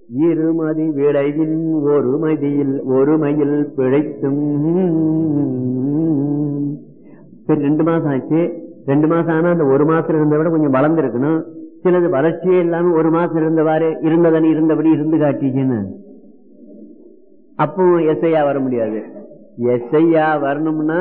இருமதி விளைவின் ஒருமதியில் ஒருமையில் பிழைத்தும் சரி ரெண்டு மாசம் ஆச்சு ரெண்டு மாசம் ஆனா அந்த ஒரு மாசம் இருந்ததை விட கொஞ்சம் வளர்ந்து இருக்கணும் சிலது வளர்ச்சியே இல்லாம ஒரு மாசம் இருந்தவாறு இருந்ததன் இருந்தபடி இருந்து காட்டிச்சுன்னு அப்போ எஸ்ஐயா வர முடியாது எஸ்ஐயா வரணும்னா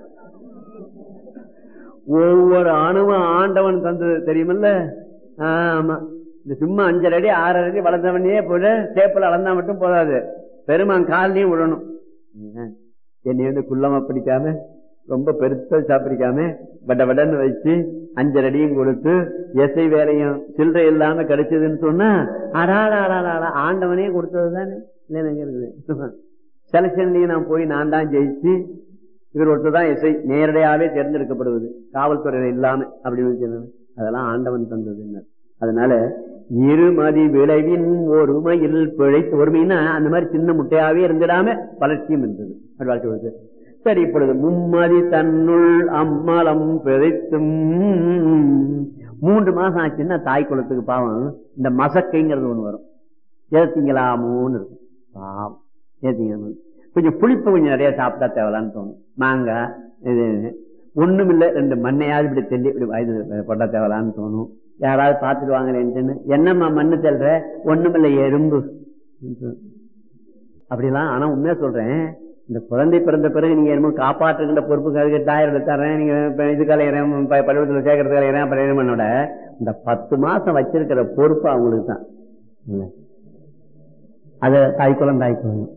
ஒவ்வொரு அணுவும் ஆண்டவன் தந்தது தெரியுமில்ல ஆமா இந்த சும்மா அஞ்சரை அடி ஆறரை அடி வளர்ந்தவனே போல சேப்பில் அளந்தா மட்டும் போதாது பெருமான் காலையும் விடணும் என்னை வந்து குள்ளமா பிடிக்காம ரொம்ப பெருசா சாப்பிடிக்காம வட வடன்னு வச்சு அஞ்சரை அடியும் கொடுத்து எசை வேலையும் சில்லறை இல்லாம கிடைச்சதுன்னு சொன்னா அடாடா அடாடா ஆண்டவனே கொடுத்தது தானே இருக்குது செலக்ஷன்லயும் நான் போய் நான் தான் ஜெயிச்சு இவர் ஒருத்தர் தான் எஸ்ஐ நேரடியாவே தேர்ந்தெடுக்கப்படுவது காவல்துறையில இல்லாம அப்படின்னு சொல்லணும் அதெல்லாம் ஆண்டவன் தந்தது என்ன அதனால இருமதி விளைவின் ஒருமையில் பிழைத்து ஒருமைன்னா அந்த மாதிரி சின்ன முட்டையாவே இருந்துடாம வளர்ச்சியும் இருந்தது அப்படி வளர்ச்சி வருது சரி இப்பொழுது மும்மதி தன்னுள் அம்மலம் பிழைத்தும் மூன்று மாசம் ஆச்சுன்னா தாய் குளத்துக்கு பாவம் இந்த மசக்கைங்கிறது ஒண்ணு வரும் ஏத்திங்களாமோன்னு இருக்கும் பாவம் ஏத்திங்க கொஞ்சம் புளிப்பு கொஞ்சம் நிறைய சாப்பிட்டா தேவலான்னு தோணும் மாங்காய் இது ஒண்ணும் இல்ல ரெண்டு மண்ணையாவது இப்படி தெல்லி இப்படி வயது போட்டா தேவலான்னு தோணும் யாராவது பார்த்துட்டு வாங்கலேன்ட்டுன்னு என்னம்மா மண்ணு தெல்ற ஒண்ணுமில்ல எறும்பு அப்படிலாம் ஆனா உண்மையா சொல்றேன் இந்த குழந்தை பிறந்த பிறகு நீங்க என்னமோ காப்பாற்றுகின்ற பொறுப்புக்காக தாயிரம் தரேன் நீங்க இது கலையிறேன் பள்ளிக்கூடத்தில் சேர்க்கறது கலையிறேன் அப்புறம் பண்ணோட இந்த பத்து மாசம் வச்சிருக்கிற பொறுப்பு அவங்களுக்கு தான் அது தாய்க்குளம் தாய்க்குளம்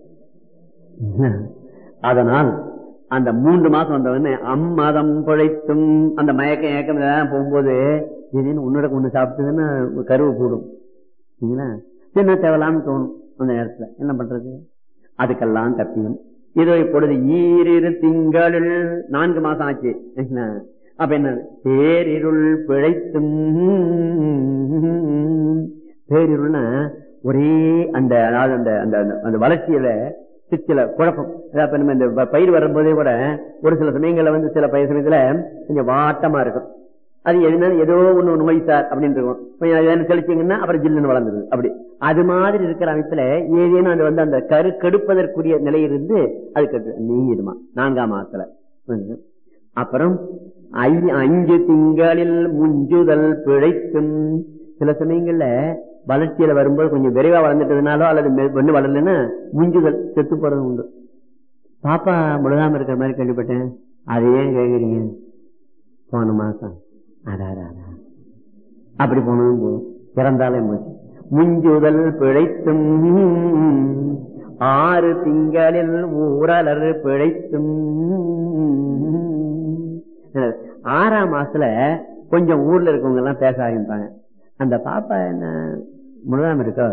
அதனால் அந்த மூன்று மாசம் வந்தவொடனே அம்மதம் பிழைத்தும் அந்த மயக்கம் ஏக்கம் போகும்போது திடீர்னு உன்னோட ஒண்ணு சாப்பிட்டதுன்னா கருவு கூடும் சரிங்களா என்ன தேவலான்னு தோணும் அந்த நேரத்துல என்ன பண்றது அதுக்கெல்லாம் தப்பியும் இதோ இப்பொழுது ஈரிரு திங்களில் நான்கு மாசம் ஆச்சு அப்ப என்ன பேரிருள் பிழைத்தும் பேரிருள்னா ஒரே அந்த அதாவது அந்த அந்த அந்த வளர்ச்சியில சில குழப்பம் இந்த பயிர் வரும்போதே கூட ஒரு சில சமயங்கள்ல வந்து சில பயிர் சமயத்துல கொஞ்சம் வாட்டமா இருக்கும் அது எதுனா ஏதோ ஒண்ணு நோய் சார் அப்படின்னு இருக்கும் கொஞ்சம் தெளிச்சிங்கன்னா அப்புறம் ஜில்லுன்னு வளர்ந்துருது அப்படி அது மாதிரி இருக்கிற அமைப்புல ஏதேனும் அது வந்து அந்த கரு கெடுப்பதற்குரிய நிலை இருந்து அது கெட்டு நீங்கிடுமா நான்காம் மாசத்துல அப்புறம் அஞ்சு திங்களில் முஞ்சுதல் பிழைக்கும் சில சமயங்கள்ல வளர்ச்சியில வரும்போது கொஞ்சம் விரைவா வளர்ந்துட்டதுனாலோ அல்லது ஒண்ணு வளரலன்னா முஞ்சுதல் செத்து போறது உண்டு பாப்பா முழுகாம இருக்கிற மாதிரி கேள்விப்பட்டேன் அதை ஏன் கேக்குறீங்க போன மாசம் அடாடா அப்படி போனதும் போதும் பிறந்தாலே போச்சு முஞ்சுதல் பிழைத்தும் ஆறு திங்களில் ஊரலர் பிழைத்தும் ஆறாம் மாசத்துல கொஞ்சம் ஊர்ல இருக்கவங்க எல்லாம் பேச ஆரம்பிப்பாங்க அந்த பாப்பா என்ன முழுகாம இருக்கோ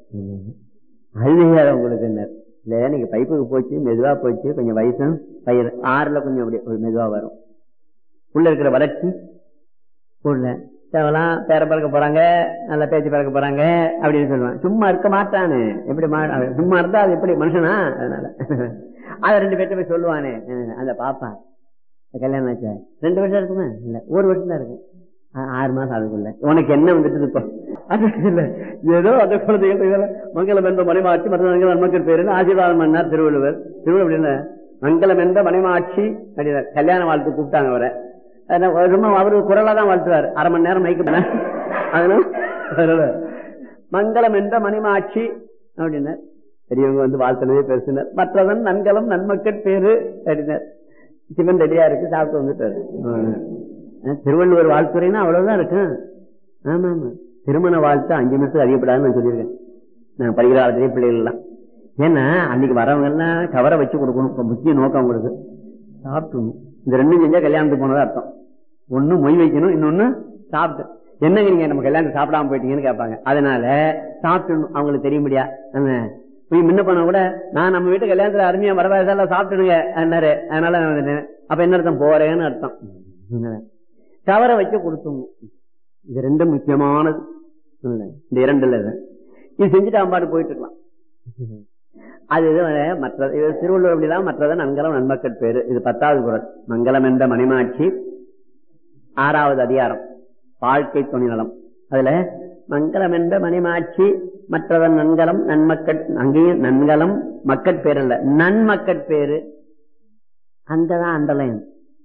அது உங்களுக்கு என்ன இல்ல நீங்க பைப்புக்கு போச்சு மெதுவா போச்சு கொஞ்சம் வயசும் பயிர் ஆறுல கொஞ்சம் அப்படி மெதுவா வரும் உள்ள இருக்கிற வளர்ச்சி உள்ள தேவலாம் பேர பறக்க போறாங்க நல்ல பேச்சு பறக்க போறாங்க அப்படின்னு சொல்லுவாங்க சும்மா இருக்க மாட்டானு எப்படி சும்மா இருந்தா அது எப்படி மனுஷனா அதனால அத ரெண்டு பேர்ட்ட போய் சொல்லுவானே அந்த பாப்பா கல்யாணம் ஆச்சா ரெண்டு வருஷம் இருக்குமே இல்ல ஒரு வருஷம் தான் இருக்கு ஆறு மாசம் அதுக்குள்ள உனக்கு என்ன வந்துட்டு இப்ப அது இல்ல ஏதோ அந்த குழந்தைகள் மங்களம் என்ற மனைமாட்சி மற்ற மக்கள் பேரு ஆசீர்வாதம் பண்ணார் திருவள்ளுவர் திருவள்ளுவர் என்ன மங்களம் என்ற மனைமாட்சி அப்படின்னா கல்யாண வாழ்த்து கூப்பிட்டாங்க அவரை ரொம்ப அவரு குரலா தான் வாழ்த்துவார் அரை மணி நேரம் மைக்கு அதனால மங்களம் என்ற மணிமாட்சி அப்படின்னார் பெரியவங்க வந்து வாழ்த்தினதே பேசினார் மற்றவன் நன்கலம் நன்மக்கள் பேரு அப்படின்னார் சிவன் ரெடியா இருக்கு சாப்பிட்டு வந்துட்டாரு திருவள்ளுவர் வாழ்த்துறைன்னா அவ்வளவுதான் இருக்கு ஆமா ஆமா திருமண வாழ்த்து அஞ்சு நிமிஷம் அதிகப்படாதுன்னு நான் சொல்லியிருக்கேன் நான் படிக்கிற காலத்திலேயே பிள்ளைகள் எல்லாம் ஏன்னா அன்னைக்கு வரவங்க எல்லாம் கவரை வச்சு கொடுக்கணும் முக்கிய நோக்கம் அவங்களுக்கு சாப்பிட்டுணும் இந்த ரெண்டும் செஞ்சா கல்யாணத்துக்கு போனதா அர்த்தம் ஒண்ணு மொய் வைக்கணும் இன்னொன்னு சாப்பிட்டு என்னங்க நீங்க நம்ம கல்யாணம் சாப்பிடாம போயிட்டீங்கன்னு கேட்பாங்க அதனால சாப்பிடணும் அவங்களுக்கு தெரியும்படியா போய் முன்ன பண்ண கூட நான் நம்ம வீட்டு கல்யாணத்துல அருமையா வரவாசால சாப்பிட்டுடுங்க என்னாரு அதனால அப்ப என்ன அர்த்தம் போறேன்னு அர்த்தம் கவரை வச்சு கொடுத்தோம் இது ரெண்டும் முக்கியமானது இந்த இரண்டுல இது செஞ்சுட்டு அம்பாடு போயிட்டு இருக்கலாம் அது மற்ற திருவள்ளுவர் அப்படிதான் மற்றதான் நன்கலம் நன்மக்கள் பேரு இது பத்தாவது குரல் மங்களம் என்ற மணிமாட்சி ஆறாவது அதிகாரம் வாழ்க்கை துணை நலம் அதுல மங்களம் என்ற மணிமாட்சி மற்றவன் நன்கலம் நன்மக்கட் அங்கேயும் நன்கலம் மக்கட் பேர் அல்ல நன்மக்கட் பேரு அங்கதான் அண்டலைன்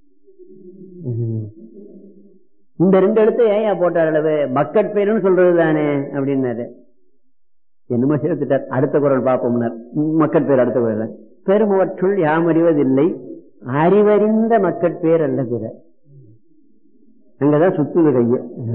இந்த ரெண்டு எழுத்து ஏயா போட்டார் அளவு மக்கட் பேருன்னு சொல்றது தானே அப்படின்னாரு என்னமோ சேர்த்துட்டார் அடுத்த குரல் பார்ப்போம்னார் மக்கட் பேர் அடுத்த குரல் பெருமவற்றுள் யாம் அறிவதில்லை அறிவறிந்த மக்கட் பேர் அல்ல பிற அங்கதான் சுத்துது கைய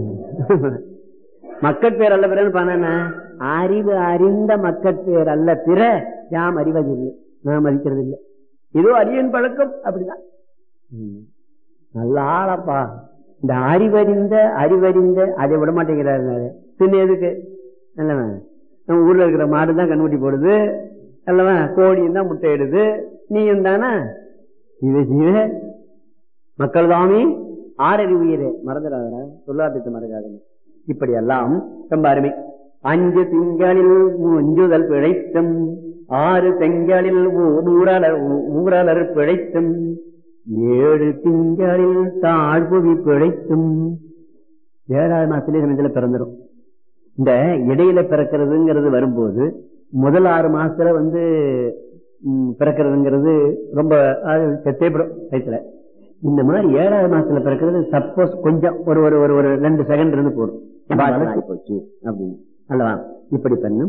மக்கட் பேர் அல்ல பிறன்னு பண்ண அறிவு அறிந்த மக்கட் பேர் அல்ல பிற யாம் அறிவதில்லை நாம் அறிக்கிறது இல்லை ஏதோ அரியன் பழக்கம் அப்படிதான் நல்ல ஆளப்பா இந்த அறிவறிந்த அறிவறிந்த அதை விட மாட்டேங்கிறாரு பின்ன எதுக்கு நல்லவன் நம்ம ஊர்ல இருக்கிற மாடு தான் கண்ணுக்குட்டி போடுது அல்லவன் கோழியும் தான் முட்டை இடுது நீயும் தானே இவ ஜீவ மக்கள் தாமி ஆறறிவு உயிரே மறந்துடாதரா சொல்லாட்டத்தை மறக்காதுன்னு இப்படி எல்லாம் ரொம்ப அருமை அஞ்சு திங்களில் முஞ்சுதல் பிழைத்தும் ஆறு செங்கலில் ஊரலர் ஊரலர் பிழைத்தும் ஏழு திங்களில் தாழ்வுவி பிழைத்தும் ஏழாவது மாசத்திலே சமயத்துல பிறந்துடும் இந்த இடையில பிறக்கிறதுங்கிறது வரும்போது முதல் ஆறு மாசத்துல வந்து பிறக்கிறதுங்கிறது ரொம்ப செத்தேப்படும் வயசுல இந்த மாதிரி ஏழாவது மாசத்துல பிறக்கிறது சப்போஸ் கொஞ்சம் ஒரு ஒரு ஒரு ஒரு ரெண்டு செகண்ட் இருந்து போடும் போச்சு அப்படின்னு அல்லவா இப்படி பண்ணும்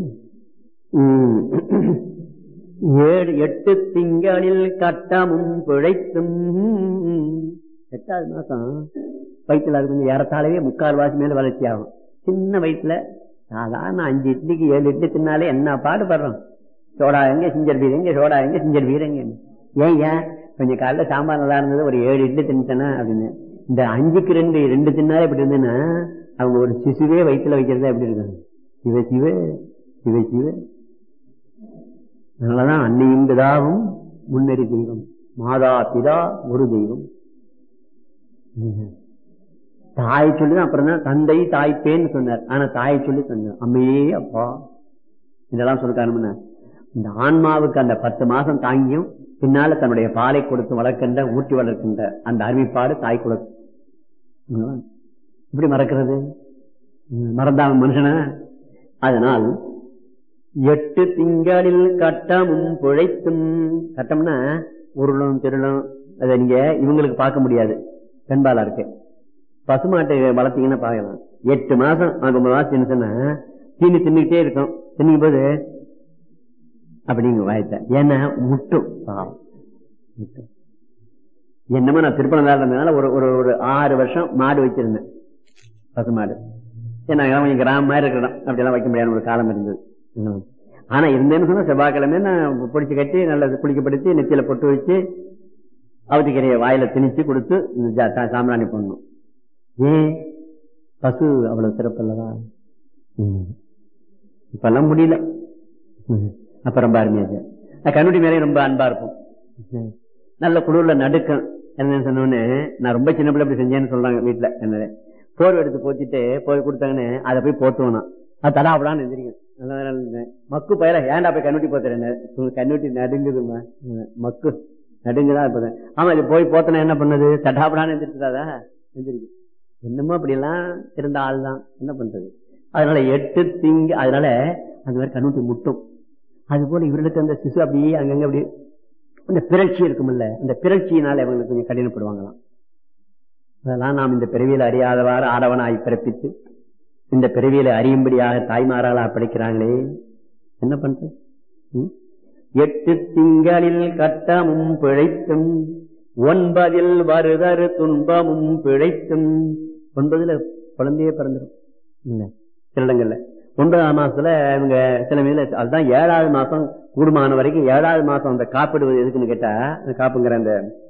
ஏழு எட்டு திங்களில் கட்டமும் பிழைத்தும் எட்டாவது மாசம் வயிற்றுல அது கொஞ்சம் ஏறத்தாழவே முக்கால் வாசி மேல வளர்ச்சி ஆகும் சின்ன வயசுல சாதாரண அஞ்சு இட்லிக்கு ஏழு இட்லி தின்னாலே என்ன பாடுபடுறோம் சோடா எங்க சிஞ்சர் வீர் எங்க சோடா எங்க சிஞ்சர் வீர் எங்க ஏன் ஏன் கொஞ்சம் காலைல சாம்பார் நல்லா இருந்தது ஒரு ஏழு இட்லி தின்ட்டேனா அப்படின்னு இந்த அஞ்சுக்கு ரெண்டு ரெண்டு தின்னாலே எப்படி இருந்ததுன்னா அவங்க ஒரு சிசுவே வயிற்றுல வைக்கிறதா எப்படி இருக்காங்க சிவ சிவ சிவ சிவ அதனாலதான் அன்னையும் பிதாவும் முன்னறி தெய்வம் மாதா பிதா ஒரு தெய்வம் தாய் சொல்லி அப்புறம் தான் தந்தை தாய்ப்பேன்னு சொன்னார் ஆனா தாயை சொல்லி சொன்னார் அம்மையே அப்பா இதெல்லாம் சொல்லிட்டாருன்னா இந்த ஆன்மாவுக்கு அந்த பத்து மாசம் தாங்கியும் பின்னால தன்னுடைய பாலை கொடுத்து வளர்க்கின்ற ஊட்டி வளர்க்கின்ற அந்த அறிவிப்பாடு தாய் கொடுக்கும் இப்படி மறக்கிறது மறந்தாம மனுஷன அதனால் எட்டு திங்களில் கட்டமும் பிழைத்தும் கட்டம்னா உருளும் திருளும் அதை நீங்க இவங்களுக்கு பார்க்க முடியாது பெண்பாலா இருக்கு பசுமாட்டை வளர்த்தீங்கன்னா பார்க்கலாம் எட்டு மாசம் ஒன்பது மாசம் தின்னுச்சுன்னா தீனி தின்னுக்கிட்டே இருக்கும் தின்னும் போது அப்படிங்க வாய்த்த ஏன்னா முட்டும் பாவம் முட்டும் என்னமோ நான் திருப்பணம் இருந்ததுனால ஒரு ஒரு ஒரு ஆறு வருஷம் மாடு வச்சிருந்தேன் பசுமாடு ஏன்னா கொஞ்சம் கிராமம் மாதிரி இருக்கணும் அப்படியெல்லாம் வைக்க முடியாத ஒரு காலம் இருந்தது ஆனா இருந்தேன்னு சொன்னா செவ்வாய்க்கிழமை நான் பிடிச்சி கட்டி நல்லா குளிக்கப்படுத்தி நெத்தியில பொட்டு வச்சு அவதிக்கரையை வாயில திணிச்சு கொடுத்து சாம்பிராணி பண்ணணும் ஏன் பசு அவ்வளவு சிறப்பு அல்லவா இப்பெல்லாம் முடியல அப்ப ரொம்ப அருமையாக கண்ணுடி மேலே ரொம்ப அன்பா இருக்கும் நல்ல குளிர்ல நடுக்கம் என்ன சொன்னோன்னு நான் ரொம்ப சின்ன பிள்ளை அப்படி செஞ்சேன்னு சொல்றாங்க வீட்டுல என்ன போர்வை எடுத்து போச்சுட்டு போய் கொடுத்தாங்கன்னு அதை போய் போட்டுவோம் அது தடா அப்படான்னு எந்திரிக்கும் மக்கு பயிர ஏன்டா போய் கண்ணுட்டி போத்துறேன் கண்ணுட்டி நடுங்குதுமா மக்கு நடுங்குதான் இருப்பது ஆமா இது போய் போத்தன என்ன பண்ணது தடாப்படான்னு எந்திரிச்சுதாதா எந்திரிக்கும் என்னமோ அப்படி எல்லாம் இருந்த ஆள் தான் என்ன பண்றது அதனால எட்டு திங்க அதனால அந்த மாதிரி கண்ணுட்டி முட்டும் அது போல இவர்களுக்கு அந்த சிசு அப்படியே அங்கங்க அப்படி அந்த பிறழ்ச்சி இருக்கும்ல அந்த பிறழ்ச்சியினால இவங்களுக்கு கொஞ்சம் கடினப்படுவாங்களாம் அதெல்லாம் நாம் இந்த பிறவியில் அறியாதவாறு ஆடவனாய் பிறப்பித்து இந்த பிறவியில அறியும்படியாக தாய்மாராளா படிக்கிறாங்களே என்ன பண்ற எட்டு திங்களில் கட்டமும் பிழைத்தும் ஒன்பதில் வருதரு துன்பமும் பிழைத்தும் ஒன்பதுல குழந்தையே பிறந்துடும் திருடங்கள்ல ஒன்பதாம் மாசத்துல இவங்க சில மீதுல அதுதான் ஏழாவது மாசம் கூடுமான வரைக்கும் ஏழாவது மாசம் அந்த காப்பிடுவது எதுக்குன்னு கேட்டா காப்புங்கிற அந்த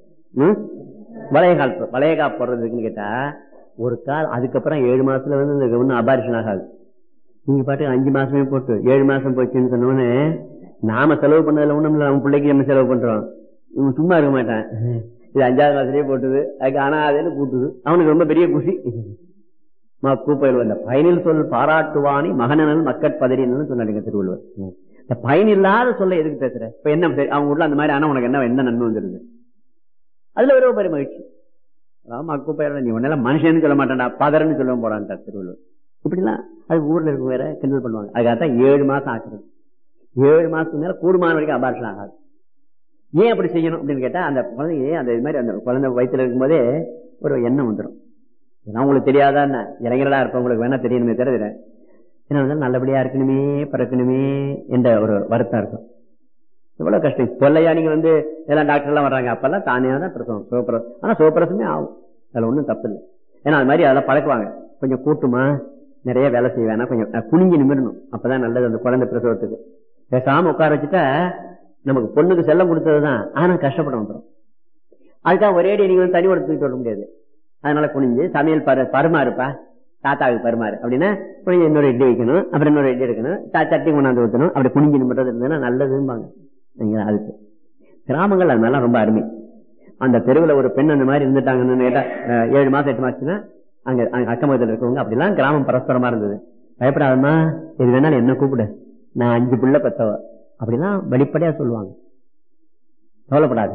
வளைய கால் வளைய காப்பு போடுறதுக்குன்னு கேட்டா ஒரு கால் அதுக்கப்புறம் ஏழு மாசத்துல வந்து இந்த ஒன்றும் அபாரிஷன் ஆகாது நீங்க பாட்டு அஞ்சு மாசமே போட்டு ஏழு மாசம் போச்சுன்னு சொன்னோன்னு நாம செலவு பண்ணதுல ஒண்ணும் நம்ம பிள்ளைக்கு நம்ம செலவு பண்றோம் இவன் சும்மா இருக்க மாட்டான் இது அஞ்சாவது மாசத்துலயே போட்டுது அதுக்கு ஆனா அதேன்னு கூட்டுது அவனுக்கு ரொம்ப பெரிய குஷி கூப்பையில் வந்த பயனில் சொல் பாராட்டுவானி மகனனல் மக்கட் பதறின்னு சொன்னாருங்க திருவள்ளுவர் இந்த பயன் இல்லாத சொல்ல எதுக்கு பேசுற இப்ப என்ன அவங்க உள்ள அந்த மாதிரி ஆனா உனக்கு என்ன என்ன நன்மை வந்துருது அதுல ஒரு பெரிய மகிழ்ச்சி மக்கு பயிர நீ உன்னால மனுஷன்னு சொல்ல மாட்டான்டா பதறன்னு சொல்ல போறான்டா திருவள்ளுவர் இப்படிலாம் அது ஊர்ல இருக்க வேற கிண்டல் பண்ணுவாங்க அதுக்காகத்தான் ஏழு மாசம் ஆக்குறது ஏழு மாசத்துக்கு மேல கூடுமான வரைக்கும் அபார்ஷன் ஆகாது ஏன் அப்படி செய்யணும் அப்படின்னு கேட்டா அந்த குழந்தைய அந்த இது மாதிரி அந்த குழந்தை வயிற்றுல இருக்கும்போதே ஒரு எண்ணம் வந்துடும் ஏன்னா உங்களுக்கு தெரியாதா என்ன இளைஞர்களா இருப்பவங்களுக்கு வேணா தெரியணுமே தவிர என்ன வந்து நல்லபடியா இருக்கணுமே பிறக்கணுமே என்ற ஒரு வருத்தம் இருக்கும் எவ்வளவு கஷ்டம் இப்ப நீங்க வந்து எல்லாம் டாக்டர் எல்லாம் வர்றாங்க அப்பெல்லாம் தானே தான் பிரசவம் சிவப்பிரசவம் ஆனா சிவப்பிரசவமே ஆகும் அதுல ஒண்ணும் தப்பு இல்லை ஏன்னா அது மாதிரி அதெல்லாம் பழக்குவாங்க கொஞ்சம் கூட்டுமா நிறைய வேலை செய்ய வேணாம் கொஞ்சம் அஹ், குனிஞ்சு நிமிரணும் அப்பதான் நல்லது அந்த குழந்தை பிரசவத்துக்கு பேசாம உட்கார வச்சுட்டா நமக்கு பொண்ணுக்கு செல்லம் கொடுத்ததுதான் ஆனா கஷ்டப்பட வந்துடும் அதுக்காக ஒரே அடி நீங்க வந்து தனி தூக்கிட்டு வர முடியாது அதனால குனிஞ்சு சமையல் பரு பருமாறுப்பா தாத்தாவுக்கு பருமாறு அப்படின்னா குனிஞ்சு இன்னொரு இட்லி வைக்கணும் அப்புறம் இன்னொரு இட்லி எடுக்கணும் ச- சட்னி கொண்டாந்து ஊற்றணும் அப்படி குனிஞ்சு நிமிடம் இருந்ததுன்னா நல்லதும்பாங்க நீங்க அதுக்கு கிராமங்கள் அது மாதிரிலாம் ரொம்ப அருமை அந்த தெருவில் ஒரு பெண் அந்த மாதிரி இருந்துட்டாங்கன்னு கேட்டா அஹ், ஏழு மாசம் எட்டு மாசத்துனா அங்க அங்க அக்கம் பக்கத்தில் இருக்கவங்க அப்படிலாம் கிராமம் பரஸ்பரமா இருந்தது பயப்படாதம்மா இது வேணாலும் என்ன கூப்பிடு நான் அஞ்சு புள்ள பெத்தவ அப்படிலாம் வெளிப்படையா சொல்லுவாங்க கவலைப்படாது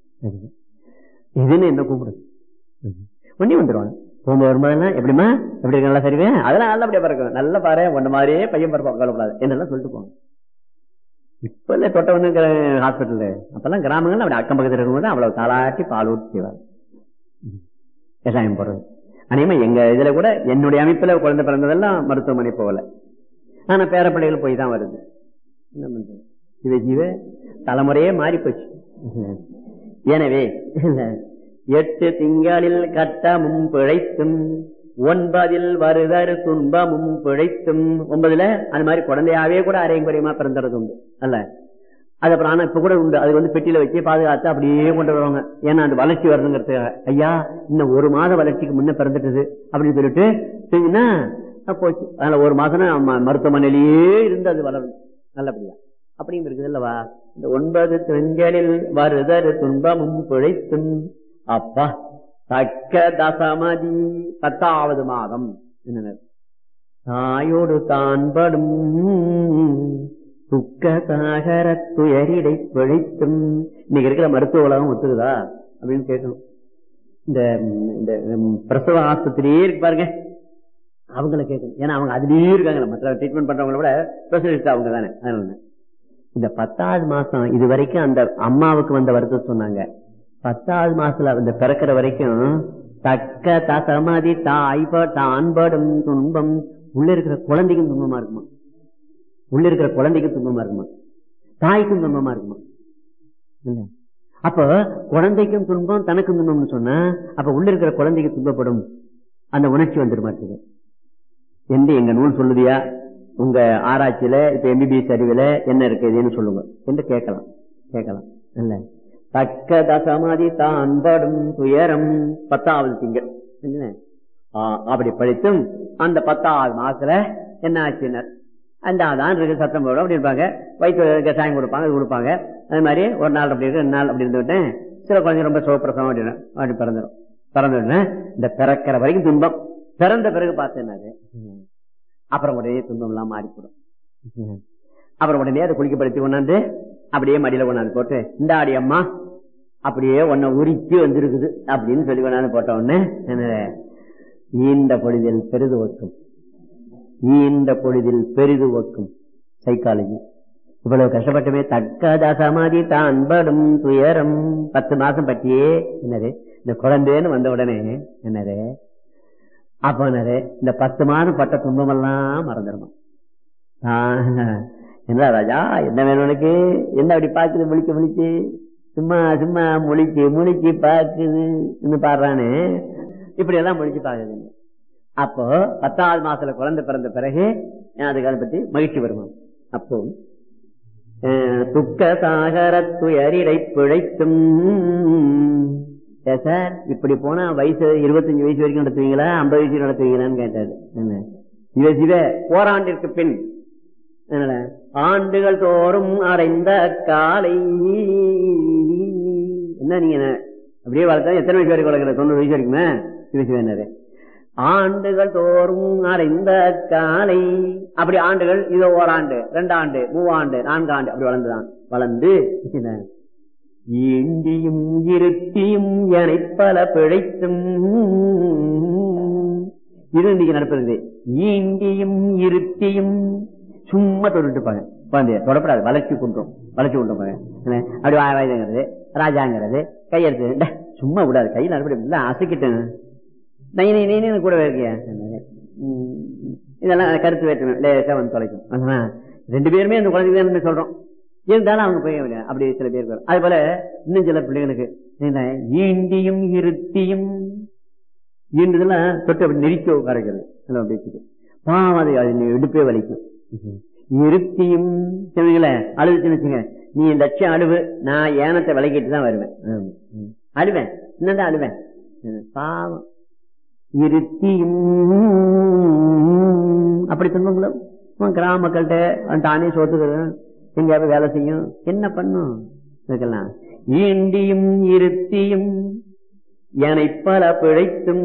இதுன்னு என்ன கூப்பிடு ஒண்ணி வந்துருவாங்க போகும்போது வரும்போதெல்லாம் எப்படிமா எப்படி இருக்கு நல்லா சரிவே அதெல்லாம் நல்லபடியா பிறக்கும் நல்ல பாரு ஒன்ன மாதிரியே பையன் பிறப்பான் கவலைப்படாது என்னெல்லாம் சொல்லிட்டு போங்க இப்ப இல்ல தொட்ட வந்து ஹாஸ்பிட்டல் அப்பெல்லாம் கிராமங்கள்ல அப்படி அக்கம் பக்கத்தில் இருக்கும்போது அவ்வளவு தாளாட்டி பால் ஊற்றி செய்வாங்க விவசாயம் போடுறது அநேகமா எங்க இதுல கூட என்னுடைய அமைப்புல குழந்தை பிறந்ததெல்லாம் மருத்துவமனை போகல ஆனா பேரப்பிள்ளைகள் போய் தான் வருது என்ன பண்றது ஜீவ ஜீவ தலைமுறையே மாறி போச்சு எனவே எட்டு திங்களில் கட்டமும் பிழைத்தும் ஒன்பதில் வருதரு துன்பமும் பிழைத்தும் ஒன்பதுல அது மாதிரி குழந்தையாவே கூட அரையும் குறையுமா பிறந்துறது உண்டு அல்ல அது அப்புறம் ஆனா இப்ப கூட உண்டு அது வந்து பெட்டியில வச்சு பாதுகாத்து அப்படியே கொண்டு வருவாங்க ஏன்னா அந்த வளர்ச்சி வரணுங்கிறதுக்காக ஐயா இன்னும் ஒரு மாத வளர்ச்சிக்கு முன்ன பிறந்துட்டது அப்படின்னு சொல்லிட்டு செஞ்சுன்னா போச்சு அதனால ஒரு மாசம் மருத்துவமனையிலேயே இருந்து அது வளரும் நல்லபடியா அப்படியும் இருக்குது அல்லவா இந்த ஒன்பது பெண்களில் வருதரு துன்பமும் பிழைத்தும் அப்பா தக்க தசமதி பத்தாவது மாதம் என்ன தாயோடு தான் படும் துக்க சாகர துயரிடை பிழைத்தும் இன்னைக்கு இருக்கிற மருத்துவ உலகம் ஒத்துக்குதா அப்படின்னு கேட்கணும் இந்த இந்த பிரசவ ஆஸ்பத்திரியே இருக்கு பாருங்க அவங்கள கேட்கணும் ஏன்னா அவங்க அதுலயே இருக்காங்க மற்ற ட்ரீட்மெண்ட் பண்றவங்கள விட ஸ்பெஷலிஸ்ட் அவங்க தானே அதனால இந்த பத்தாவது மாசம் இது வரைக்கும் அந்த அம்மாவுக்கு வந்த வருத்தம் சொன்னாங்க பத்தாவது மாசத்துல இந்த பிறக்கிற வரைக்கும் தக்க தசமதி தாய்ப தான்படும் துன்பம் உள்ள இருக்கிற குழந்தைக்கும் துன்பமா இருக்குமா உள்ள இருக்கிற குழந்தைக்கும் துன்பமா இருக்குமா தாய்க்கும் துன்பமா இருக்குமா இல்ல அப்ப குழந்தைக்கும் துன்பம் தனக்கும் துன்பம்னு சொன்னா அப்ப உள்ள இருக்கிற குழந்தைக்கு துன்பப்படும் அந்த உணர்ச்சி வந்துட மாட்டேங்குது என்று எங்க நூல் சொல்லுதியா உங்க ஆராய்ச்சியில இப்ப எம்பிபிஎஸ் அறிவுல என்ன இருக்குதுன்னு சொல்லுங்க என்று கேட்கலாம் கேட்கலாம் இல்ல தக்க தசமதி தான் படும் துயரம் பத்தாவது திங்கள் என்ன? ஆ, அப்படி படித்தும் அந்த பத்தாவது மாசத்துல என்ன ஆச்சுனர் அந்த அதான் இருக்கு சத்தம் போடும் அப்படி இருப்பாங்க வயிற்று கஷாயம் கொடுப்பாங்க அது கொடுப்பாங்க அது மாதிரி ஒரு நாள் அப்படி இருக்கு ரெண்டு நாள் அப்படி இருந்துவிட்டேன் சில குழந்தை ரொம்ப சோப்பிரசவம் அப்படின்னு அப்படி பிறந்துடும் பிறந்த உடனே இந்த பிறக்கிற வரைக்கும் துன்பம் பிறந்த பிறகு பார்த்தேன்னாரு அப்புறம் உடனே துன்பம் எல்லாம் மாறிப்படும் அப்புறம் உடனே அதை குளிக்கப்படுத்தி கொண்டாந்து அப்படியே மடியில கொண்டாந்து போட்டு இந்த ஆடி அம்மா அப்படியே உன்னை உரிச்சு வந்திருக்குது அப்படின்னு சொல்லி கொண்டாந்து போட்ட உடனே என்ன ஈண்ட பொழுதில் பெரிது ஒக்கும் ஈண்ட பொழுதில் பெரிது ஒக்கும் சைக்காலஜி இவ்வளவு கஷ்டப்பட்டுமே தக்க தசமாதி தான் படும் துயரம் பத்து மாசம் பற்றியே என்னது இந்த குழந்தைன்னு வந்த உடனே என்னது அப்ப என்னது இந்த பத்து மாதம் பட்ட துன்பம் எல்லாம் மறந்துடுமா என்ன ராஜா என்ன வேணும் உனக்கு என்ன அப்படி பாக்குது முழிக்க முழிச்சு சும்மா சும்மா முழிச்சு முழிச்சு பாக்குது பாடுறானே இப்படி எல்லாம் முழிச்சு பாக்குது அப்போ பத்தாவது மாசத்துல குழந்தை பிறந்த பிறகு அதுக்கு அதை பத்தி மகிழ்ச்சி வருமா அப்போ அஹ், துக்க சாகர துயரிடை பிழைத்தும் ஏ சார் இப்படி போனா வயசு இருபத்தஞ்சு வயசு வரைக்கும் நடத்துவீங்களா ஐம்பது வயசு நடத்துவீங்களான்னு கேட்டாரு என்ன சிவ சிவ ஓராண்டிற்கு பின் என்னடா, ஆண்டுகள் தோறும் அடைந்த காலை என்ன நீங்க என்ன, அப்படியே வளர்த்தா எத்தனை வயசு வரைக்கும் வளர்க்குற தொண்ணூறு வயசு வரைக்குமே சிவ சிவ என்னது ஆண்டுகள் தோறும் அடைந்த காலை அப்படி ஆண்டுகள் இதோ ஓராண்டு ரெண்டாண்டு மூவாண்டு நான்காண்டு அப்படி வளர்ந்துதான் வளர்ந்து என்ன, ஈண்டியும் இருத்தியும் எனை பல பிழைத்தும் இது இன்னைக்கு நடப்பது ஈண்டியும் இருத்தியும் சும்மா தொட்டு இருப்பாங்க குழந்தைய தொடப்படாது வளர்ச்சி கொண்டோம் வளர்ச்சி கொண்டோம் அப்படி வாயுங்கிறது ராஜாங்கிறது கையெழுத்து டே, சும்மா விடாது கையில் அப்படி இல்ல அசைக்கிட்டேன் நை நை நை கூட இருக்கியா உம், இதெல்லாம் கருத்து வேற்றுமை லேசா வந்து தொலைக்கும் அதனால ரெண்டு பேருமே அந்த குழந்தைக்கு தான் சொல்றோம் இருந்தாலும் அவங்க போய் அப்படி சில பேர் வரும். அதே போல இன்னும் சில பிள்ளைகளுக்கு என்ன, ஈண்டியும் இருத்தியும் ஈண்டுதெல்லாம் தொட்டு அப்படி நெரிக்க உட்காரைக்கிறது எல்லாம் அப்படி இருக்குது பாவம் அது அது இடுப்பே வலிக்கும் இருத்தியும் சொன்னீங்களே அழுதுச்சுன்னு வச்சுங்க நீ லட்சம் அழுவு நான் ஏனத்தை விலகிட்டு தான் வருவேன் ஆமா. ம். அழுவேன் என்னதான் அழுவேன் ம். பாவம் இருத்தியும் அப்படி துன்பங்களும் உன் கிராம மக்கள்கிட்ட அவன் தானே சோத்துக்கிறேன் எங்கேயாவது வேலை செய்யும் என்ன பண்ணும் இதுக்கெல்லாம் ஈண்டியும் இருத்தியும் எனை பல பிழைத்தும்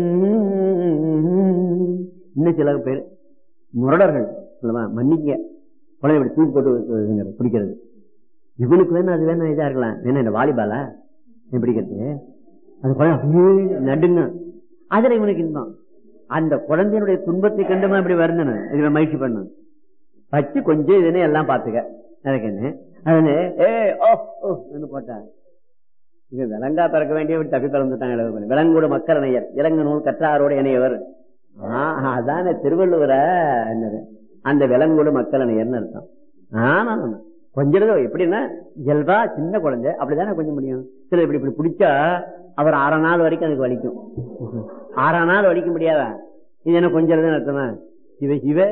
இன்னும் சில பேர் முரடர்கள் சொல்லுவா மன்னிக்க குழந்தை இப்படி தூக்கி போட்டு வைக்கிறது, பிடிக்கிறது இவனுக்கு வேணும் அது வேணும் இதா இருக்கலாம் வேணும் இந்த வாலிபாலா இவன் பிடிக்கிறது அது குழந்தை அப்படியே நடுங்க அதுல இவனுக்கு இன்பம் அந்த குழந்தையினுடைய துன்பத்தை கண்டுமா இப்படி வருந்தன இதுல மகிழ்ச்சி பண்ணும் வச்சு கொஞ்சம் இதுன்னு எல்லாம் பாத்துக்க எனக்கு என்ன அது ஏ ஓ ஓ போட்டா இது விலங்கா பிறக்க வேண்டிய இப்படி தப்பி பிறந்துட்டாங்க விலங்கோடு மக்கள் இணையர் இலங்கு நூல் கற்றாரோடு இணையவர் ஆஹ் அதானே திருவள்ளுவர என்னது அந்த விலங்கோடு மக்கள் இணையர்னு அர்த்தம் ஆமா ஆமா கொஞ்சம் எப்படின்னா இயல்பா சின்ன குழந்தை அப்படிதானே கொஞ்சம் முடியும் சில இப்படி இப்படி பிடிச்சா அவர் அரை நாள் வரைக்கும் எனக்கு வலிக்கும் அரை நாள் வலிக்க முடியாதா இது என்ன கொஞ்சம் அர்த்தமா சிவ சிவ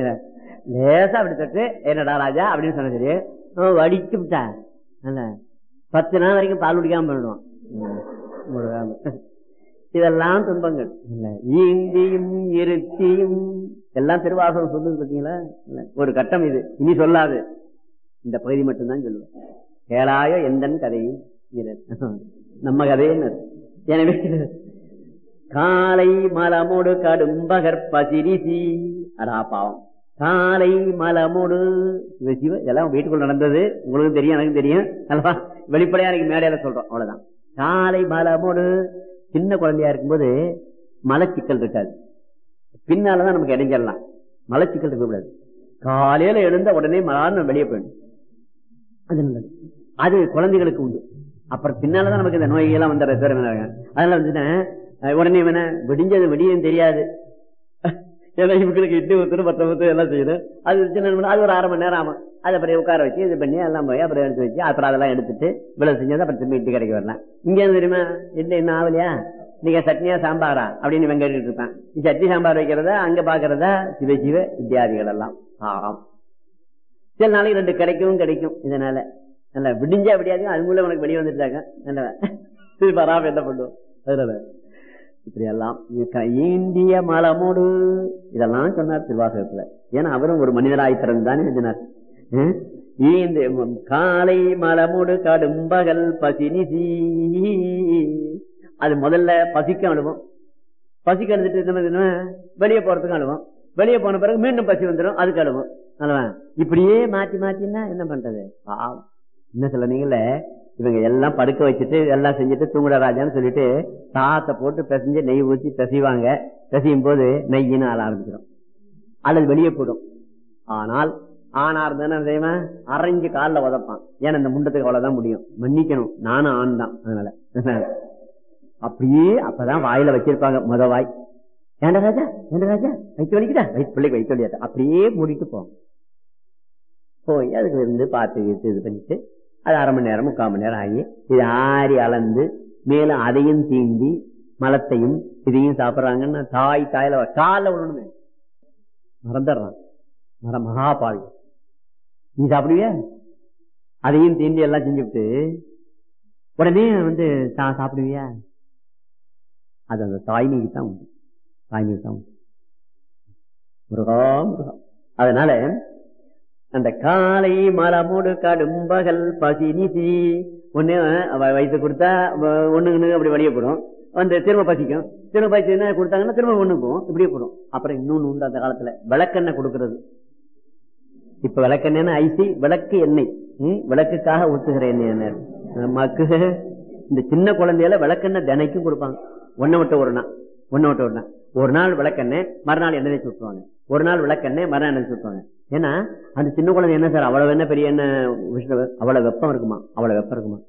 லேசா அப்படி தட்டு என்னடா ராஜா அப்படின்னு சொன்ன சரி அவன் வடிச்சு விட்டா அல்ல பத்து நாள் வரைக்கும் பால் குடிக்காம பண்ணிடுவான் ம், முழுகாம. இதெல்லாம் துன்பங்கள் இல்ல ஈந்தியும் இருத்தியும் எல்லாம் திருவாசகம் சொல்லுது பாத்தீங்களா இல்ல, ஒரு கட்டம் இது இனி சொல்லாது இந்த பகுதி மட்டும்தான் சொல்லுவேன் கேளாய எந்தன் கதை நம்ம கதைன்னு எனவே காலை மலமோடு கடும்பகற் பசிரிசி அடா பாவம் காலை மலமோடு சிவ சிவ இதெல்லாம் வீட்டுக்குள்ள நடந்தது உங்களுக்கும் தெரியும் எனக்கும் தெரியும் அல்லவா வெளிப்படையா எனக்கு மேடையில சொல்றோம் அவ்வளவுதான் காலை மலமோடு சின்ன குழந்தையா இருக்கும்போது மலச்சிக்கல் இருக்காது பின்னாலதான் நமக்கு இடைஞ்சிடலாம் மலச்சிக்கல் இருக்கக்கூடாது காலையில எழுந்த உடனே மலான்னு வெளியே போயிடும் அது நல்லது அது குழந்தைகளுக்கு உண்டு அப்புறம் பின்னாலதான் நமக்கு இந்த நோய்கள்லாம் வந்துடுற அதனால வந்துட்டேன் உடனே வேணா விடிஞ்சது விடியும் தெரியாது ஏன்னா இவங்களுக்கு இட்டு ஊத்துரு பத்த ஊத்து எல்லாம் செய்யணும் அது சின்ன நிமிடம், அது ஒரு அரை மணி நேரம் ஆகும் அதை அப்புறம் உட்கார வச்சு இது பண்ணி எல்லாம் போய் அப்புறம் எடுத்து வச்சு அப்புறம் அதெல்லாம் எடுத்துட்டு இவ்வளவு செஞ்சது அப்புறம் திரும்பி இட்டு கடைக்கு வரலாம் இங்க இருந்து தெரியுமா இல்லை என்ன ஆகலையா நீங்க சட்னியா சாம்பாரா அப்படின்னு இவன் கேட்டுட்டு இருப்பான் நீ சட்னி சாம்பார் வைக்கிறதா அங்க பாக்குறதா சிவ சிவ இத்தியாதிகள் எல்லாம் ஆம் சில நாளைக்கு ரெண்டு கிடைக்கவும் கிடைக்கும் இதனால நல்ல விடிஞ்சா விடியாது அது மூலம் உனக்கு வெளியே வந்துட்டாங்க நல்ல இது வராம என்ன பண்ணுவோம் அதனால இப்படி எல்லாம் ஈண்டிய மலமோடு இதெல்லாம் சொன்னார் திருவாசகத்துல ஏன்னா அவரும் ஒரு மனிதராய் பிறந்தானே எழுதினார் ஹம்? ஈந்து ம், காலை மலமோடு கடும்பகல் பசினிசி அது முதல்ல பசிக்கும் அழுவோம் பசிக்கு அழுதுட்டு என்ன பண்ணுவோம்? வெளியே போறதுக்கும் அழுவோம் வெளியே போன பிறகு மீண்டும் பசி வந்துடும் அதுக்கு அழுவோம் அல்லவா இப்படியே மாத்தி மாத்தின்னா என்ன பண்றது பாவம் என்ன சொல்ல நீங்கள இவங்க எல்லாம் படுக்க வச்சுட்டு எல்லாம் செஞ்சுட்டு தூங்குட ராஜான்னு சொல்லிட்டு சாத்தை போட்டு பிசைஞ்சு நெய் ஊத்தி பிசைவாங்க பிசையும் போது நெய்யின்னு ஆள ஆரம்பிச்சிடும் அல்லது வெளியே போடும் ஆனால் ஆணா இருந்தா தெரியுமா அரைஞ்சு காலில் உதப்பான் ஏன்னா இந்த முண்டத்துக்கு அவ்வளவுதான் முடியும் மன்னிக்கணும் நானும் ஆண் தான் அதனால அப்படியே அப்பதான் வாயில வச்சிருப்பாங்க முத வாய் ஏண்டா ராஜா ஏண்டா ராஜா வயிற்று வலிக்குதா வயிற்று பிள்ளைக்கு வயிற்று வலியாட்டா அப்படியே மூடிட்டு போவோம் போய் அதுக்கு இருந்து பார்த்து கீத்து இது பண்ணிட்டு அது அரை மணி நேரம் முக்கால் மணி நேரம் ஆகி இது ஆறி அளந்து மேலும் அதையும் தீண்டி மலத்தையும் இதையும் சாப்பிடுறாங்கன்னா தாய் தாயில காலில் விடணுமே மறந்துடுறான் மர மகாபாவி நீ சாப்பிடுவியா அதையும் தீண்டி எல்லாம் செஞ்சுவிட்டு உடனே வந்து சா- சாப்பிடுவியா அது அந்த தாய்மைக்கு தான் உண்டு தாய்மைக்கு தான் உண்டு முருகா முருகா அதனால அந்த காலை மலமுடு கடும்பகல் பசி நிசி ஒண்ணு அவ வயிற்று கொடுத்தா வ- ஒண்ணுன்னு அப்படி வெளியே போடும் வந்து திரும்ப பசிக்கும் திரும்ப பசி என்ன கொடுத்தாங்கன்னா திரும்ப ஒண்ணு போகும் இப்படியே போடும் அப்புறம் இன்னொன்னு உண்டு அந்த காலத்துல விளக்கெண்ணெய் கொடுக்கறது இப்ப விளக்கெண்ணெய்னா ஐசி விளக்கு எண்ணெய் ம், விளக்குக்காக ஊத்துகிற எண்ணெய் என்ன மக்கு இந்த சின்ன குழந்தையில விளக்கெண்ணெய் தினைக்கும் கொடுப்பாங்க ஒன்ன விட்டு ஒரு நாள் ஒன்னு விட்டு ஒண்ணு ஒரு நாள் விளக்கெண்ணெய் மறுநாள் எண்ணெய் தேய்ச்சி விட்டுருவாங்க ஒரு நாள் விளக்கெண்ணெய் மறுநாள் எண்ணெய் தேய்ச்சி விட்டுருவாங்க ஏன்னா அந்த சின்ன குழந்தை என்ன சார் அவ்வளவு என்ன பெரிய என்ன விஷ்ணு அவ்வளவு வெப்பம் இருக்குமா அவ்வளவு வெப்பம் இருக்குமா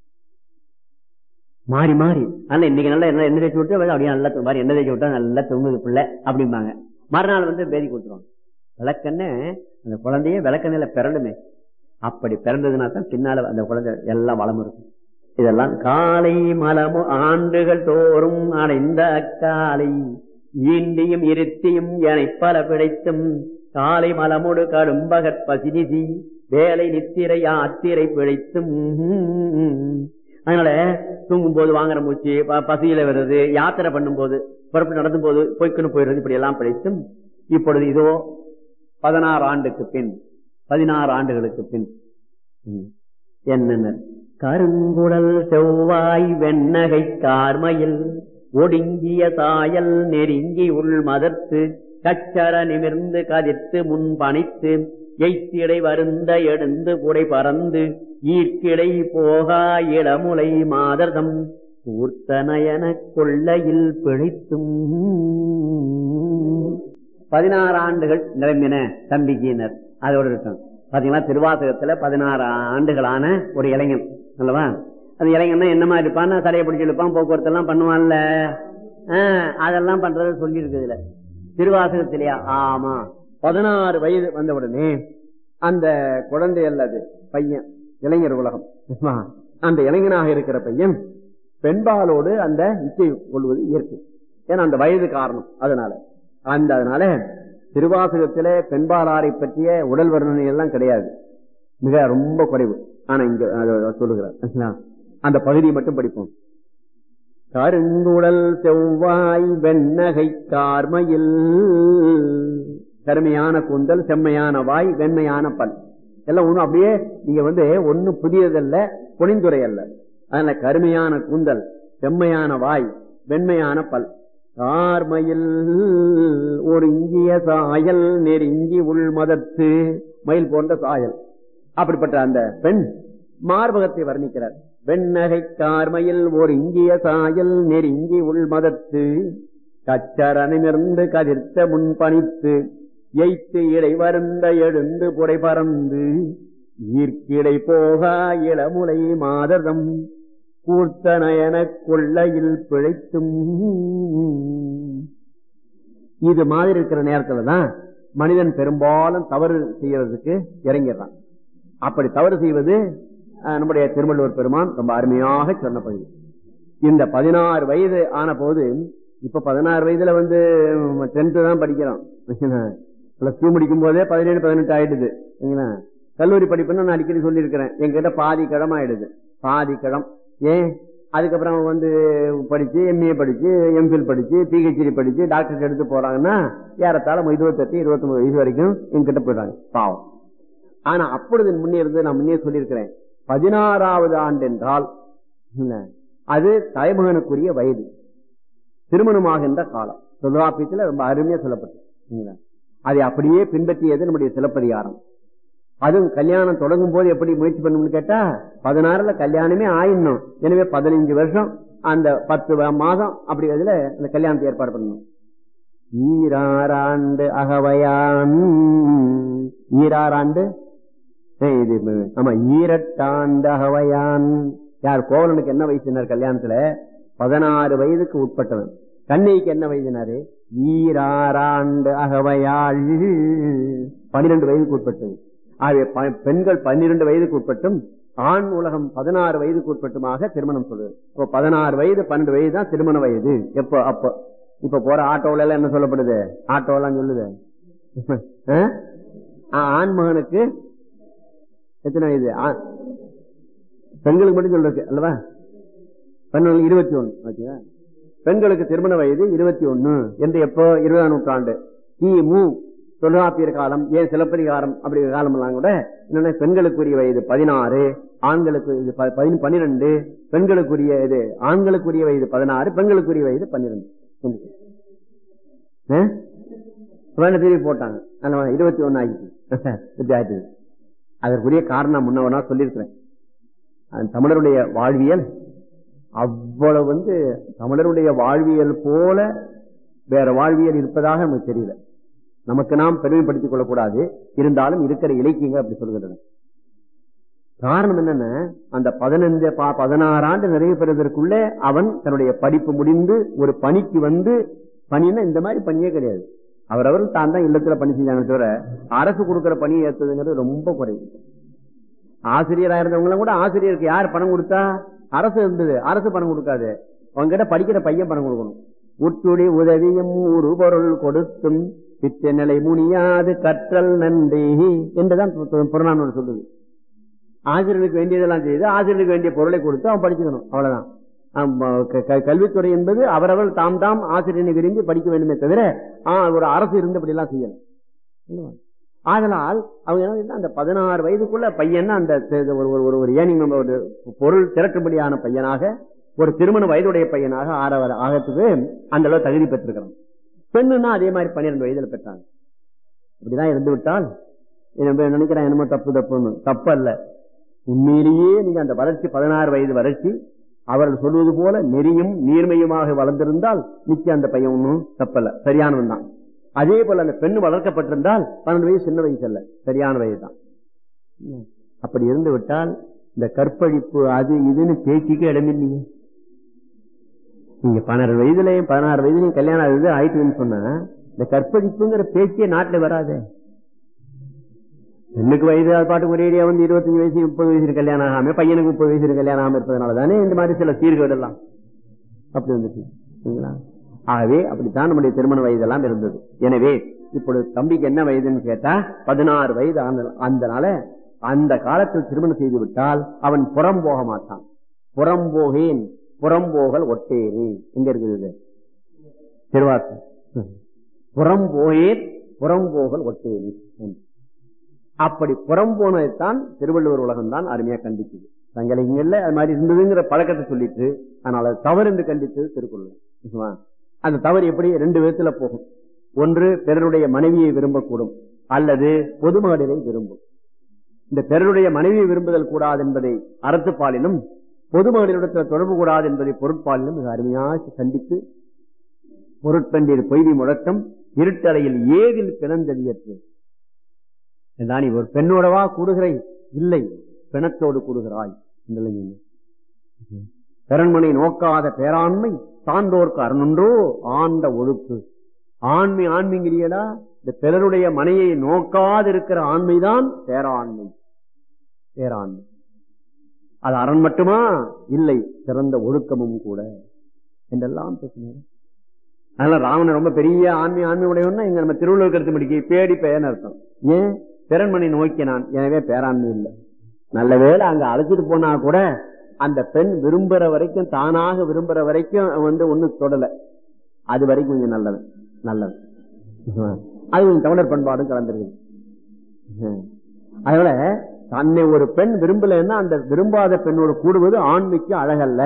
மாறி மாறி அதனால இன்னைக்கு நல்லா என்ன எண்ணெய் தேய்ச்சி விட்டு அப்படியே நல்லா தூ- மாதிரி எண்ணெய் தேய்ச்சி விட்டா நல்லா தூங்குது பிள்ளை அப்படிம்பாங்க மறுநாள் வந்து பேதி கொடுத்துருவாங்க விளக்கெண்ணெய் அந்த குழந்தைய விளக்கெண்ணையில பிறண்டுமே அப்படி பிறந்ததுனா தான் பின்னால அந்த குழந்தை எல்லாம் வளம் இருக்கும் இதெல்லாம் காலை மலமு ஆண்டுகள் தோறும் அடைந்த அக்காலை ஈண்டியும் இருத்தியும் எனை பல பிழைத்தும் காலை மலமுடு கடும்பகற் பசினிதி வேலை நித்திரை ஆத்திரை பிழைத்தும் அதனால தூங்கும் போது வாங்குற மூச்சு ப- பசியில வருது யாத்திரை பண்ணும்போது புறப்பட்டு நடந்தும் போது போய்க்குன்னு போயிடுறது இப்படி எல்லாம் பிழைத்தும் இப்பொழுது இதோ பதினாறு ஆண்டுக்கு பின் பதினாறு ஆண்டுகளுக்கு பின் ம். என்னென்ன கருங்குழல் செவ்வாய் வெண்ணகை கார்மையில் ஒடுங்கிய சாயல் நெருங்கி உள் மதர்த்து கச்சர நிமிர்ந்து கதிர்த்து முன் பணித்து எய்த்திடை வருந்த எடுந்து குடை பறந்து ஈர்க்கிடை போகா இளமுலை மாதர்தம் கூர்த்தனயன கொள்ளையில் பிழைத்தும் பதினாறு ஆண்டுகள் நிரம்பின தம்பிக்கினர் அதோடு இருக்கும் பாத்தீங்களா திருவாசகத்துல பதினாறு ஆண்டுகளான ஒரு இளைஞன் அல்லவா அந்த இளைஞன் என்ன மாதிரி இருப்பான் தலையை பிடிச்சி இழுப்பான் போக்குவரத்து எல்லாம் பண்ணுவான்ல ஆஹ், அதெல்லாம் பண்றத சொல்லி இருக்குதுல திருவாசகத்திலேயா ஆமா பதினாறு வயது வந்த உடனே அந்த குழந்தை அல்லது பையன் இளைஞர் உலகம் ஆமா. அந்த இளைஞனாக இருக்கிற பையன் பெண்பாலோடு அந்த இச்சை கொள்வது இயற்கை ஏன்னா அந்த வயது காரணம் அதனால அந்த அதனால திருவாசகத்திலே பெண்பாலாரை பற்றிய உடல் வர்ணனை எல்லாம் கிடையாது மிக ரொம்ப குறைவு ஆனா இங்க அதை சொல்லுகிறார் சரிங்களா? அந்த பகுதியை மட்டும் படிப்போம் கருங்குழல் செவ்வாய் வெண்ணகை கார்மையில் கருமையான கூந்தல் செம்மையான வாய் வெண்மையான பல் எல்லாம் ஒண்ணும் அப்படியே நீங்க வந்து ஒண்ணு புதியதல்ல பொனிந்துரை அல்ல அதனால கருமையான கூந்தல் செம்மையான வாய் வெண்மையான பல் கார்மையில் ஒரு இங்கிய சாயல் நெருங்கி உள் மதத்து மயில் போன்ற சாயல் அப்படிப்பட்ட அந்த பெண் மார்பகத்தை வர்ணிக்கிறார் வெண்ணகை கார்மையில் ஒரு இங்கிய சாயல் நெருங்கி உள் மதத்து கச்சரனிமிர்ந்து கதிர்த்த முன் பணித்து எய்த்து இடை வருந்த எழுந்து புடை பறந்து ஈர்க்கிடை போகா இளமுலை மாததம் கூர்த்தனயன கொள்ளையில் பிழைத்தும் இது மாதிரி இருக்கிற நேரத்துல தான் மனிதன் பெரும்பாலும் தவறு செய்யறதுக்கு இறங்கிடுறான் அப்படி தவறு செய்வது அஹ், நம்முடைய திருவள்ளுவர் பெருமான் ரொம்ப அருமையாக சொன்ன பகுதி இந்த பதினாறு வயது ஆன போது இப்ப பதினாறு வயதுல வந்து டென்த் தான் படிக்கிறோம் பிளஸ் டூ முடிக்கும் போதே பதினேழு பதினெட்டு ஆயிடுது சரிங்களா? கல்லூரி படிப்புன்னு நான் அடிக்கடி சொல்லியிருக்கிறேன் எங்கிட்ட பாதி கிழமை ஆயிடுது பாதி கிழம் ஏன் அதுக்கப்புறம் அவங்க வந்து படிச்சு எம்ஏ படிச்சு எம்ஃபில் படிச்சு பிஹெச்டி படிச்சு டாக்டர் எடுத்து போறாங்கன்னா ஏறத்தாழ இருபத்தெட்டு இருபத்தொன்பது வயசு வரைக்கும் என்கிட்ட போயிடுறாங்க பாவம் ஆனா அப்பொழுது முன்னே இருந்து நான் முன்னே சொல்லியிருக்கிறேன் பதினாறாவது ஆண்டு என்றால் என்ன, அது தலைமகனுக்குரிய வயது திருமணமாகின்ற காலம் தொல்காப்பியத்தில் ரொம்ப அருமையா சொல்லப்பட்டு சரிங்களா? அதை அப்படியே பின்பற்றியது நம்முடைய சிலப்பதிகாரம் அதுவும் கல்யாணம் தொடங்கும் போது எப்படி முயற்சி பண்ணணும்னு கேட்டா பதினாறுல கல்யாணமே ஆயிடணும் எனவே பதினஞ்சு வருஷம் அந்த பத்து வ- மாதம் அப்படி அதுல அந்த கல்யாணத்தை ஏற்பாடு பண்ணணும் ஈராறாண்டு அகவையான் ஈராறாண்டு ஏய், இது ம- ஆமா ஈரட்டாண்டு அகவையான் யார் கோவலனுக்கு என்ன வயசுனார் கல்யாணத்துல பதினாறு வயதுக்கு உட்பட்டவன் கண்ணைக்கு என்ன வயதுனாரு ஈராறாண்டு அகவையாள் பனிரெண்டு வயதுக்கு உட்பட்டது ஆகவே ப- பெண்கள் பன்னிரண்டு வயதுக்கு உட்பட்டும் ஆண் உலகம் பதினாறு வயதுக்கு உட்பட்டுமாக திருமணம் சொல்லுது இப்போ பதினாறு வயது பன்னெண்டு வயது தான் திருமண வயது எப்போ அப்போ இப்ப போற ஆட்டோல எல்லாம் என்ன சொல்லப்படுது ஆட்டோ எல்லாம் சொல்லுது ஆ? ஆ, ஆண் மகனுக்கு எத்தனை வயது ஆ- பெண்களுக்கு மட்டும் சொல்றது அல்லவா பெண்களுக்கு இருபத்தி ஒண்ணு ஓகேவா பெண்களுக்கு திருமண வயது இருபத்தி ஒண்ணு என்று எப்போ இருபதாம் நூற்றாண்டு கிமு தொல்காப்பியர் காலம் ஏன் சிலப்பதிகாரம் அப்படி காலம் எல்லாம் கூட என்னன்னா பெண்களுக்குரிய வயது பதினாறு ஆண்களுக்கு இது ப- பதின- பன்னிரண்டு பெண்களுக்குரிய இது ஆண்களுக்குரிய வயது பதினாறு பெண்களுக்குரிய வயது பன்னிரண்டு ஆ? வேண்ட திருப்பி போட்டாங்க அல்லவா இருபத்தி ஒன்னு ஆகிட்டு இப்படி ஆயிடுச்சு அதற்குரிய காரணம் முன்னவனா சொல்லியிருக்கிறேன் அந்த தமிழருடைய வாழ்வியல் அவ்வளவு வந்து தமிழருடைய வாழ்வியல் போல வேற வாழ்வியல் இருப்பதாக நமக்கு தெரியல நமக்கு நாம் பெருமைப்படுத்திக் கொள்ளக்கூடாது இருந்தாலும் இருக்கிற இலக்கியங்கள் அப்படி சொல்கின்றன காரணம் என்னன்னா அந்த பதினஞ்சு ப- பதினாறு ஆண்டு நிறைவு பெறுவதற்குள்ள அவன் தன்னுடைய படிப்பு முடிந்து ஒரு பணிக்கு வந்து பணின்னா இந்த மாதிரி பணியே கிடையாது அவரவர் தான் தான் இல்லத்துல பணி செஞ்சாங்க தவிர அரசு கொடுக்கிற பணியை ஏற்றதுங்கிறது ரொம்ப குறைவு ஆசிரியரா இருந்தவங்களும் கூட ஆசிரியருக்கு யார் பணம் கொடுத்தா அரசு இருந்தது அரசு பணம் கொடுக்காது அவங்ககிட்ட படிக்கிற பையன் பணம் கொடுக்கணும் உற்றுடி உதவியும் ஒரு பொருள் கொடுத்தும் பித்த நிலை முனியாது கற்றல் நன்றி என்றுதான் பு- பு- புறநானூறு சொல்லுது ஆசிரியருக்கு வேண்டியதெல்லாம் செய்து ஆசிரியருக்கு வேண்டிய பொருளை கொடுத்து அவன் படிச்சுக்கணும் அவ்வளவுதான் ஆமா, க- க- கல்வித்துறை என்பது அவரவர் தாம் தாம் ஆசிரியனை விரும்பி படிக்க வேண்டுமே தவிர ஆ, ஒரு அரசு இருந்து அப்படி எல்லாம் செய்யணும் இல்லையா? ஆதலால் அவங்க என்ன செய்யணும், அந்த பதினாறு வயதுக்குள்ள பையன் அந்த தெ- ஒரு ஒரு- ஒரு ஒரு ஏனிங் ஒரு பொருள் திரட்டும்படியான பையனாக ஒரு திருமண வயதுடைய பையனாக ஆறவர் ஆகத்துக்கு அந்த அளவு தகுதி பெற்றிருக்கிறான் பெண்ணுன்னா அதே மாதிரி பன்னிரண்டு வயதுல பெற்றாங்க இப்படிதான் இருந்து விட்டால் என்ன நினைக்கிறேன் என்னமோ தப்பு தப்புன்னு தப்பு அல்ல உண்மையிலேயே நீங்க அந்த வளர்ச்சி பதினாறு வயது வளர்ச்சி அவர்கள் சொல்வது போல நெறியும் நீர்மையுமாக வளர்ந்திருந்தால் நிச்சயம் அந்த பையன் ஒன்றும் தப்பல்ல சரியானவன் தான் அதே போல அந்த பெண் வளர்க்கப்பட்டிருந்தால் பன்னெண்டு வயசு சின்ன வயசு அல்ல சரியான வயது தான் அப்படி இருந்து விட்டால் இந்த கற்பழிப்பு அது இதுன்னு பேச்சுக்கே இடமில்லையே நீங்க பன்னெண்டு வயதுலயும் பதினாறு வயதுலயும் கல்யாணம் ஆகுது ஆயிட்டுன்னு சொன்னா இந்த கற்பழிப்புங்கிற பேச்சே நாட்டுல வராதே பெண்ணுக்கு வயது அது பாட்டுக்கு ஒரே ஏரியா வந்து இருபத்தஞ்சு வயசு முப்பது வயசு கல்யாணம் ஆகாம பையனுக்கு முப்பது வயசு கல்யாணம் ஆகாம இருப்பதனால தானே இந்த மாதிரி சில சீர்கேடு எல்லாம் அப்படி வந்துச்சு சரிங்களா? ஆகவே அப்படித்தான் நம்முடைய திருமண வயதெல்லாம் இருந்தது எனவே இப்பொழுது தம்பிக்கு என்ன வயதுன்னு கேட்டா பதினாறு வயது ஆன- அதனால அந்த காலத்தில் திருமணம் செய்து விட்டால் அவன் புறம் போக மாட்டான் புறம் போகேன் புறம்போகல் ஒட்டேரி எங்க இருக்குது இது? திருவாசகம் புறம் போயேன் புறம்போகல் ஒட்டேரி என்று. அப்படி புறம் போனதைத்தான் திருவள்ளுவர் உலகம் தான் அருமையா கண்டிச்சது தங்களிங்கல்ல அது மாதிரி இருந்ததுங்கிற பழக்கத்தை சொல்லிட்டு ஆனால் அது தவறு என்று கண்டித்து திருக்குறள் நிஜமா? அந்த தவறு எப்படி ரெண்டு விதத்துல போகும் ஒன்று பிறருடைய மனைவியை விரும்பக்கூடும் அல்லது பொதுமகளிரை விரும்பும் இந்த பிறருடைய மனைவியை விரும்புதல் கூடாது என்பதை அறத்துப்பாலிலும் பொதுமகளிடத்தில் தொடர்பு கூடாது என்பதை பொருட்பாலிலும் மிக அருமையாக கண்டித்து பொருட்பண்டியர் பொய்தி முழக்கம் இருட்டறையில் ஏதில் பிறந்ததியற்று என்றால் நீ ஒரு பெண்ணோடவா கூடுகிறை இல்லை பிணத்தோடு கூடுகிறாய் என்று சொன்னார். பெறன்மனை நோக்காத பேராண்மை சான்றோர்க்கு அருணன்றோ ஆண்ட ஒழுப்பு ஆண்மை ஆண்மைங்கிறியடா இந்த பிறருடைய மனையை நோக்காதிருக்கிற ஆண்மைதான் பேராண்மை பேராண்மை அது அரண் மட்டுமா இல்லை சிறந்த ஒழுக்கமும் கூட என்றெல்லாம் பேசினார் அதனால ராவணன் ரொம்ப பெரிய ஆண்மை ஆண்மை உடையவன்னா இங்க நம்ம திருவள்ளுவர் கருத்து முடிக்க பேடி பெயர்னு அர்த்தம் ஏன் பிறன்மணி நோக்கினான் எனவே பேராண்மை இல்லை நல்ல வேளை அங்க அழைச்சிட்டு போனா கூட அந்த பெண் விரும்புற வரைக்கும் தானாக விரும்புற வரைக்கும் வந்து ஒண்ணும் தொடல அது வரைக்கும் கொஞ்சம் நல்லது நல்லது அது கொஞ்சம் தமிழர் பண்பாடும் கலந்துருக்கு அதனால தன்னை ஒரு பெண் விரும்பலைன்னா அந்த விரும்பாத பெண்ணோடு கூடுவது ஆண்மைக்கு அழகல்ல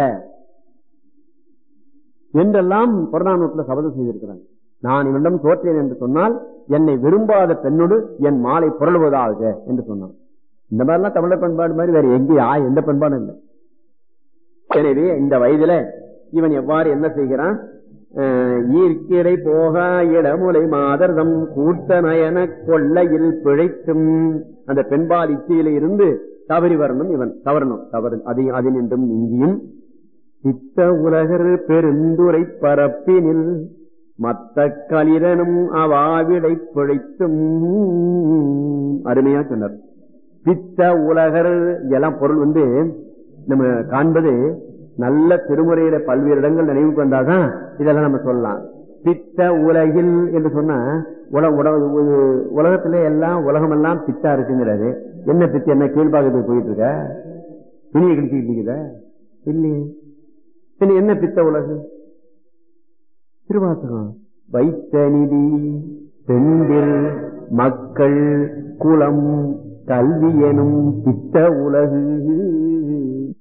என்றெல்லாம் புறநானூற்றுல சபதம் செய்திருக்கிறாங்க நான் இவனிடம் தோற்றேன் என்று சொன்னால் என்னை விரும்பாத பெண்ணோடு என் மாலை புரளுவதாக என்று சொன்னான் இந்த மாதிரிலாம் தமிழர் பண்பாடு மாதிரி வேற எங்கேயா எந்த பண்பாடும் இல்லை எனவே இந்த வயதுல இவன் எவ்வாறு என்ன செய்கிறான் அஹ், ஈர்க்கிடை போக இடமுலை மாதர்தம் கூட்ட நயன கொள்ளையில் பிழைத்தும் அந்த பெண்பால் இச்சையில இருந்து தவறி வரணும் இவன் தவறணும் தவறு அது அதினின்றும் நீங்கியும் சித்த உலகர் பெருந்துரை பரப்பினில் மத்த களிரனும் அவாவிடை பிழைத்தும் அருமையா சொன்னார் பித்த உலகர் எல்லாம் பொருள் வந்து நம்ம காண்பது நல்ல திருமுறையில பல்வேறு இடங்கள் நினைவுக்கு வந்தாதான் இதெல்லாம் நம்ம சொல்லலாம் பித்த உலகில் என்று சொன்னா உல- உல- உ- உலகத்துல எல்லாம் உலகம் எல்லாம் பித்தா இருக்குங்கிறாரு என்ன பித்து என்ன கீழ்பாகத்துக்கு போயிட்டு இருக்க துணியை கிழிச்சுக்கிட்டு இருக்குத இல்லையே பின்ன என்ன பித்த உலகு திருவாசகம் வைத்த நிதி பெண்டில் மக்கள் குலம் கல்வி எனும் பித்த உலகு